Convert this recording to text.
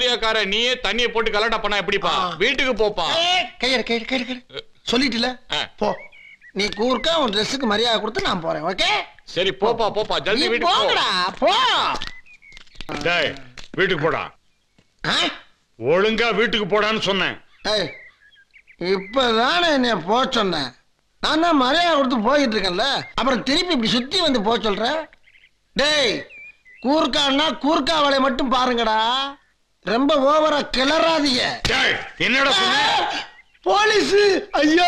ஐடியாக்கார நீயே தண்ணிய போட்டு கலாட்டா பண்ணா எப்படிப்பா ஆ. வீட்டுக்கு போப்பா கையெடு கையெடு கையெடு கையெடு சொல்லிட்டுல ஆ. போ நீ கூர்க்கா உன் ட்ரெஸ்ஸுக்கு மரியாதை கொடுத்து நான் போறேன் ஓகே சரி போப்பா போப்பா நீ ஜல்தி வீட்டுக்கு போ போங்கடா போ டேய் வீட்டுக்கு போடா ஆ? ஒழுங்கா வீட்டுக்கு போடான்னு சொன்னேன் ஏய் இப்பதானே என்னை போக சொன்னேன் நான் தான் மரியாதை கொடுத்து போயிட்டு இருக்கேன்ல அப்புறம் திருப்பி இப்படி சுத்தி வந்து போக சொல்ற டேய் கூர்க்கான்னா கூர்க்கா வேலையை மட்டும் பாருங்கடா ரொம்ப ஓவரா கிளறாதீங்க டேய் என்னடா சொன்ன போலீஸ் ஐயா